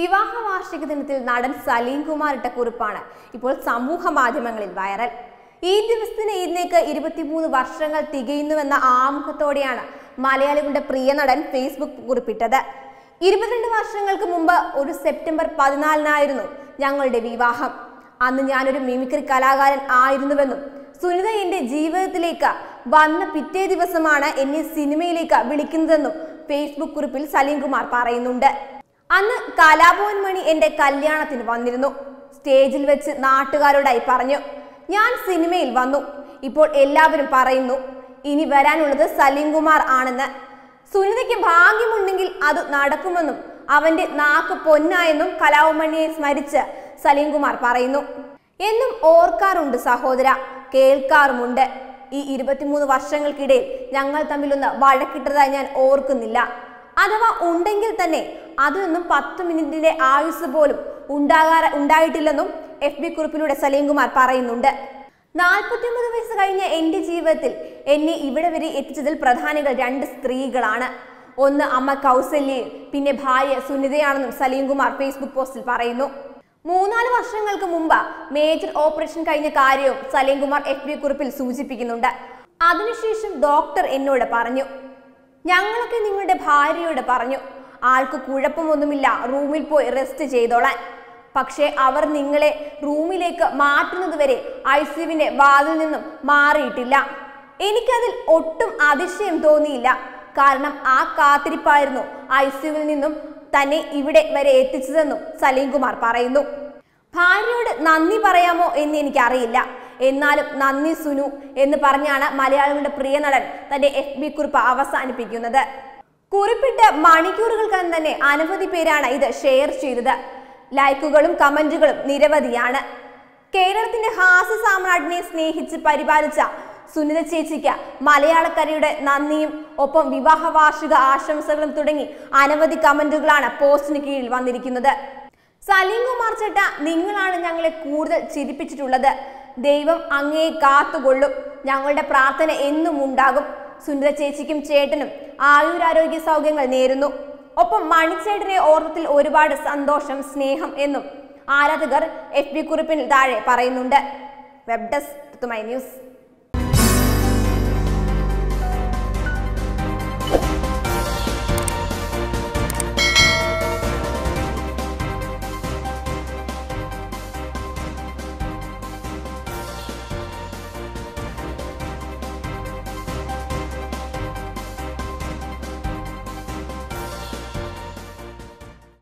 വിവാഹ വാർഷിക ദിനത്തിൽ നടൻ സലീം കുമാർ ഇട്ട കുറിപ്പാണ് ഇപ്പോൾ സമൂഹ മാധ്യമങ്ങളിൽ വൈറൽ ഈ ദിവസത്തിന് ഇന്നേക്ക് ഇരുപത്തിമൂന്ന് വർഷങ്ങൾ തികയുന്നുവെന്ന ആമുഖത്തോടെയാണ് മലയാളികളുടെ പ്രിയ നടൻ ഫേസ്ബുക്ക് കുറിപ്പിട്ടത് ഇരുപത്തിരണ്ട് വർഷങ്ങൾക്ക് മുമ്പ് ഒരു സെപ്റ്റംബർ പതിനാലിനായിരുന്നു ഞങ്ങളുടെ വിവാഹം അന്ന് ഞാനൊരു മിമിക്രി കലാകാരൻ ആയിരുന്നുവെന്നും സുനിത എന്റെ ജീവിതത്തിലേക്ക് വന്ന പിറ്റേ ദിവസമാണ് എന്നെ സിനിമയിലേക്ക് വിളിക്കുന്നതെന്നും ഫേസ്ബുക്ക് കുറിപ്പിൽ സലീം കുമാർ പറയുന്നുണ്ട് അന്ന് കലാഭവൻ മണി എന്റെ കല്യാണത്തിന് വന്നിരുന്നു സ്റ്റേജിൽ വെച്ച് നാട്ടുകാരോടായി പറഞ്ഞു ഞാൻ സിനിമയിൽ വന്നു ഇപ്പോൾ എല്ലാവരും പറയുന്നു ഇനി വരാനുള്ളത് സലീം കുമാർ ആണെന്ന് സുനിതയ്ക്ക് ഭാഗ്യമുണ്ടെങ്കിൽ അത് നടക്കുമെന്നും അവന്റെ നാക്ക് പൊന്നായെന്നും കലാഭവൻ സ്മരിച്ച് സലീം കുമാർ പറയുന്നു എന്നും ഓർക്കാറുണ്ട് സഹോദര കേൾക്കാറുമുണ്ട് ഈ ഇരുപത്തിമൂന്ന് വർഷങ്ങൾക്കിടയിൽ ഞങ്ങൾ തമ്മിലൊന്ന് വഴക്കിട്ടതായി ഞാൻ ഓർക്കുന്നില്ല അഥവാ ഉണ്ടെങ്കിൽ തന്നെ അതൊന്നും പത്ത് മിനിറ്റിന്റെ ആയുസ് പോലും ഉണ്ടാകാറ ഉണ്ടായിട്ടില്ലെന്നും എഫ് ബി കുറിപ്പിലൂടെ സലീം കുമാർ പറയുന്നുണ്ട് നാൽപ്പത്തിയൊമ്പത് വയസ്സ് കഴിഞ്ഞ എന്റെ ജീവിതത്തിൽ എന്നെ ഇവിടെ വരെ എത്തിച്ചതിൽ പ്രധാനികൾ രണ്ട് സ്ത്രീകളാണ് ഒന്ന് അമ്മ കൗസല്യയും പിന്നെ ഭാര്യ സുനിതയാണെന്നും സലീം കുമാർ ഫേസ്ബുക്ക് പോസ്റ്റിൽ പറയുന്നു മൂന്നാല് വർഷങ്ങൾക്ക് മുമ്പ് മേജർ ഓപ്പറേഷൻ കഴിഞ്ഞ കാര്യവും സലീം കുമാർ എഫ് ബി കുറിപ്പിൽ സൂചിപ്പിക്കുന്നുണ്ട് അതിനുശേഷം ഡോക്ടർ എന്നോട് പറഞ്ഞു ഞങ്ങളൊക്കെ നിങ്ങളുടെ ഭാര്യയോട് പറഞ്ഞു ആൾക്ക് കുഴപ്പമൊന്നുമില്ല റൂമിൽ പോയി റെസ്റ്റ് ചെയ്തോളാൻ പക്ഷേ അവർ നിങ്ങളെ റൂമിലേക്ക് മാറ്റുന്നത് വരെ ഐ സിയുവിന്റെ വാതിൽ നിന്നും മാറിയിട്ടില്ല എനിക്കതിൽ ഒട്ടും അതിശയം തോന്നിയില്ല കാരണം ആ കാത്തിരിപ്പായിരുന്നു ഐ സിയുവിൽ നിന്നും തന്നെ ഇവിടെ വരെ എത്തിച്ചതെന്നും സലീം കുമാർ പറയുന്നു ഭാര്യയോട് നന്ദി പറയാമോ എന്ന് എനിക്കറിയില്ല എന്നാലും നന്ദി സുനു എന്ന് പറഞ്ഞാണ് മലയാളികളുടെ പ്രിയ നടൻ തന്റെ എഫ് ബി കുറിപ്പ് അവസാനിപ്പിക്കുന്നത് കുറിപ്പിട്ട് മണിക്കൂറുകൾക്കകം തന്നെ അനവധി പേരാണ് ഇത് ഷെയർ ചെയ്തത് ലൈക്കുകളും കമന്റുകളും നിരവധിയാണ് കേരളത്തിന്റെ ഹാസ്യ സാമ്രാജ്ഞിയെ സ്നേഹിച്ച് പരിപാലിച്ച സുനിത ചേച്ചിക്ക് മലയാളക്കരയുടെ നന്ദിയും ഒപ്പം വിവാഹ വാർഷിക ആശംസകളും തുടങ്ങി അനവധി കമന്റുകളാണ് പോസ്റ്റിന് കീഴിൽ വന്നിരിക്കുന്നത് സലീം കുമാർ ചേട്ട നിങ്ങളാണ് ഞങ്ങളെ കൂടുതൽ ചിരിപ്പിച്ചിട്ടുള്ളത് ദൈവം അങ്ങേ കാത്തുകൊള്ളും ഞങ്ങളുടെ പ്രാർത്ഥന എന്നും ഉണ്ടാകും സുനിത ചേച്ചിക്കും ചേട്ടനും ആയുരാരോഗ്യ സൗഖ്യങ്ങൾ നേരുന്നു ഒപ്പം മണിച്ചേട്ടനെ ഓർമ്മത്തിൽ ഒരുപാട് സന്തോഷം സ്നേഹം എന്നും ആരാധകർ എഫ് ബി കുറിപ്പിന് താഴെ പറയുന്നുണ്ട് വെബ് ഡെസ്ക് ന്യൂസ്